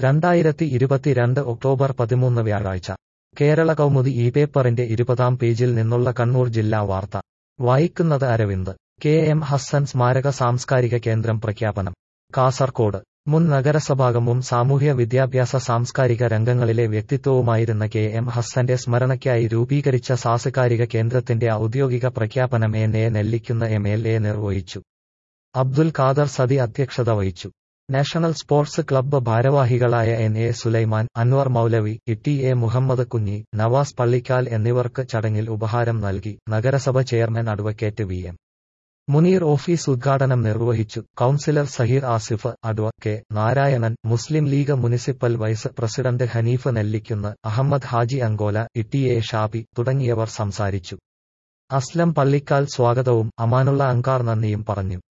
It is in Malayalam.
രണ്ടായിരത്തി ഇരുപത്തിരണ്ട് ഒക്ടോബർ പതിമൂന്ന് വ്യാഴാഴ്ച കേരള കൗമുദി ഈ പേപ്പറിന്റെ ഇരുപതാം പേജിൽ നിന്നുള്ള കണ്ണൂർ ജില്ലാ വാർത്ത വായിക്കുന്നത് അരവിന്ദ് കെ എം ഹസ്സൻ സ്മാരക സാംസ്കാരിക കേന്ദ്രം പ്രഖ്യാപനം കാസർകോട് മുൻ നഗരസഭാംഗവും സാമൂഹ്യ വിദ്യാഭ്യാസ സാംസ്കാരിക രംഗങ്ങളിലെ വ്യക്തിത്വവുമായിരുന്ന കെ എം ഹസ്സന്റെ സ്മരണയ്ക്കായി രൂപീകരിച്ച സാംസ്കാരിക കേന്ദ്രത്തിന്റെ ഔദ്യോഗിക പ്രഖ്യാപനം N A Nellikunnu M L A നിർവഹിച്ചു അബ്ദുൽ ഖാദർ സതി അധ്യക്ഷത വഹിച്ചു നാഷണൽ സ്പോർട്സ് ക്ലബ്ബ് ഭാരവാഹികളായ N A Sulaiman Anwar Moulavi T A Muhammad Kunhi Navas Pallikkal എന്നിവർക്ക് ചടങ്ങിൽ ഉപഹാരം നൽകി നഗരസഭ chairman advocate V M Muneer office ഉദ്ഘാടനം നിർവഹിച്ചു councillor Saheer Asif adv K Narayanan Muslim League municipal vice president Hanif Nellikunnu Ahammed Haji Ankola T A Shabi തുടങ്ങിയവർ സംസാരിച്ചു അസ്ലം പള്ളിക്കാൽ സ്വാഗതവും അമാനുള്ള അങ്കാർ നന്ദിയും പറഞ്ഞു